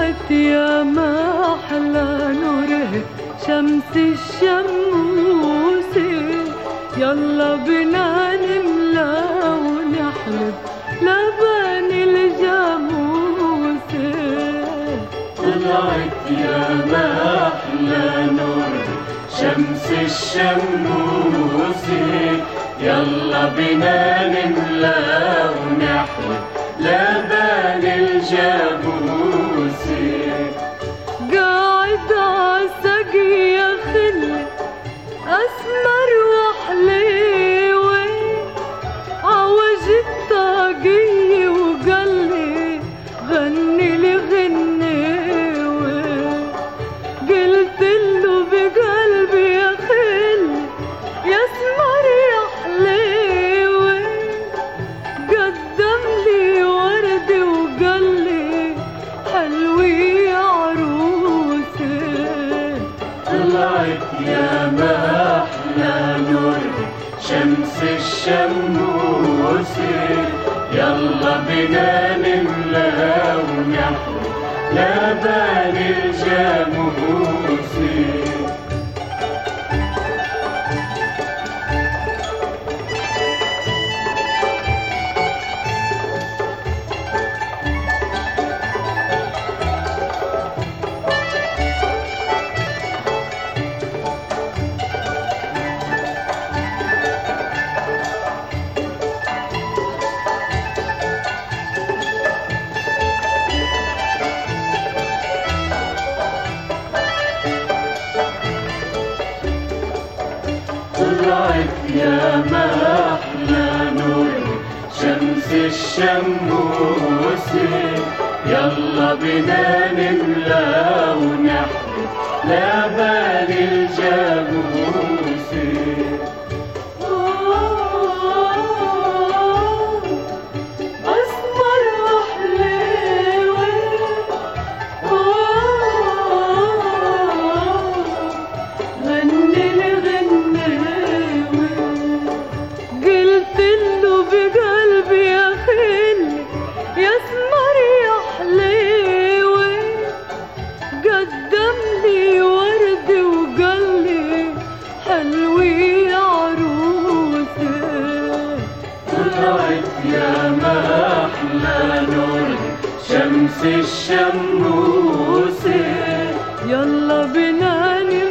طلعت يا ما أحلى نوره شمس الشموسة يلا بنا نملى ونحلب لبن الجاموسة طلعت يا ما أحلى نور شمس الشموسة يلا بنا نملى ونحلب لبن الجاموسة قاعد عالسقي يا خلي أسمر وحليوة عوج الطاقية وقال لي غني لي غنيوة قلت له بقلبي يا خلي يا اسمر يا حليوة قدم لي ورد وقال لي حلوي يا عروسي طلعت يا ما أحلى نور شمس الشموسة يلا بنا نملى ونحلب لبن الجاموسة طلعت يا ما أحلى نور شمس الشموسة يلا بنا نملى ونحلب لبن الجاموسة أسمر وحليوة غني لي غنيوة قلت له بقلبي يا خلي يا اسمر يا حليوة قدم لي ورد وقال لي حلوي يا عروسي طلعت يا ما أحلى نور شمس الشموسة يلا بنا نمشي